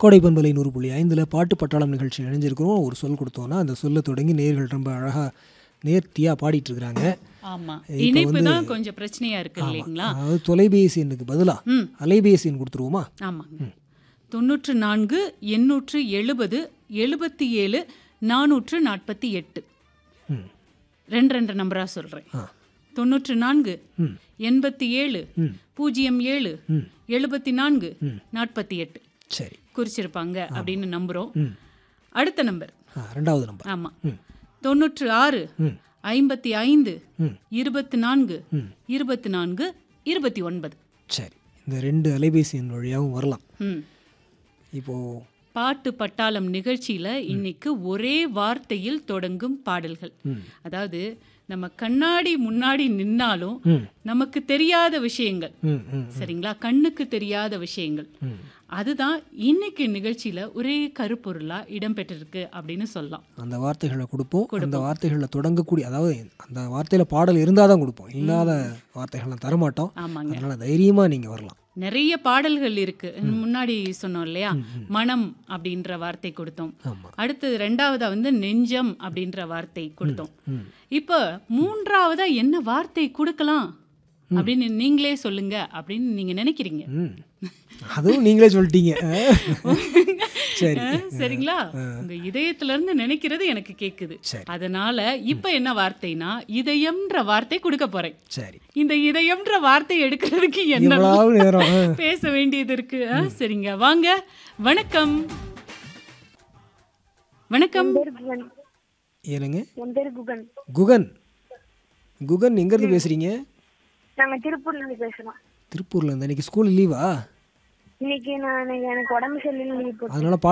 கோடை பண்பலை நூறு புள்ளி ஐந்தில் பாட்டு பட்டாளம் நிகழ்ச்சி இணைஞ்சிருக்கிறோம் ஒரு சொல் கொடுத்தோன்னா அந்த சொல்லை தொடங்கி நேர்கள் ரொம்ப அழகாக நேர்த்தியாக பாடிட்டு இருக்கிறாங்க ஆமா இணைப்பு தான் கொஞ்சம் பிரச்சனையா இருக்கு இல்லைங்களா அதாவது தொலைபேசி எண்ணுக்கு பதிலாக ம். அலைபேசி எண் கொடுத்துருவோமா ஆமாங்க தொண்ணூற்று நான்கு எண்ணூற்று எழுபது எழுபத்தி ஏழு நானூற்று நாற்பத்தி எட்டு ம் ரெண்டு ரெண்டு நம்பரா சொல்றேன் ஆ தொண்ணூற்று நான்கு ம் எண்பத்தி ஏழு ம் பூஜ்ஜியம் ஏழு ம் எழுபத்தி நான்கு நாற்பத்தி எட்டு சரி குறிச்சிருப்பாங்க அப்படின்னு நம்புறோம் ம் அடுத்த நம்பர் ஆ ரெண்டாவது நம்பர் ஆமா ம் தொண்ணூற்று ஆறு ம் ஐம்பத்தி ஐந்து ம் இருபத்தி நான்கு ம் இருபத்தி நான்கு இருபத்தி ஒன்பது சரி இந்த ரெண்டு அலைபேசி எண் வழியாகவும் வரலாம் ம் இப்போது பாட்டு பட்டாளம் நிகழ்ச்சியில இன்னைக்கு ஒரே வார்த்தையில் தொடங்கும் பாடல்கள் ம் அதாவது நம்ம கண்ணாடி முன்னாடி நின்னாலும் ம் நமக்கு தெரியாத விஷயங்கள் ம் ம் சரிங்களா கண்ணுக்கு தெரியாத விஷயங்கள் ம் அதுதான் இன்னைக்கு நிகழ்ச்சியில ஒரே கருப்பொருளா இடம்பெற்றிருக்கு அப்படின்னு சொல்லலாம் அந்த வார்த்தைகளை கொடுப்போம் அந்த வார்த்தைகளில் தொடங்கக்கூடிய அதாவது அந்த வார்த்தையில் பாடல் இருந்தால் தான் கொடுப்போம் இல்லாத வார்த்தைகள்லாம் தரமாட்டோம் ஆமாங்க அதனால் தைரியமாக நீங்கள் வரலாம் நிறைய பாடல்கள் இருக்கு முன்னாடி சொன்னோம் இல்லையா மனம் அப்படின்ற வார்த்தை கொடுத்தோம் ஆமாம் அடுத்து ரெண்டாவதா வந்து நெஞ்சம் அப்படின்ற வார்த்தை கொடுத்தோம் ம் இப்போ மூன்றாவதா என்ன வார்த்தை கொடுக்கலாம் அப்படின்னு நீங்களே சொல்லுங்க அப்படின்னு நீங்க நினைக்கிறீங்க ம் அதுவும் நீங்களே சொல்லிட்டீங்க சரி அஹ், சரிங்களா உங்க இதயத்துல இருந்து நினைக்கிறது எனக்கு கேக்குது சரி அதனால இப்ப என்ன வார்த்தைனா இதயம்ன்ற வார்த்தை கொடுக்க போறேன் சரி இந்த இதயம்ன்ற வார்த்தை எடுக்கிறதுக்கு என்ன இவ்வளவு நேரம் ஆ. பேச வேண்டியது இருக்கு அஹ், சரிங்க வாங்க வணக்கம் வணக்கம் பேர் குகன் ஏனுங்க என் பேர் குகன் குகன் குகன் எங்கேருந்து பேசுகிறீங்க நாங்க திருப்பூர்ல இருந்து பேசுறோம் திருப்பூரில் இருந்து இன்னைக்கு ஸ்கூல் லீவா இன்னைக்கு நான் எனக்கு உடம்பு சரியில்லைன்னு லீவ் போட்டேன் அதனால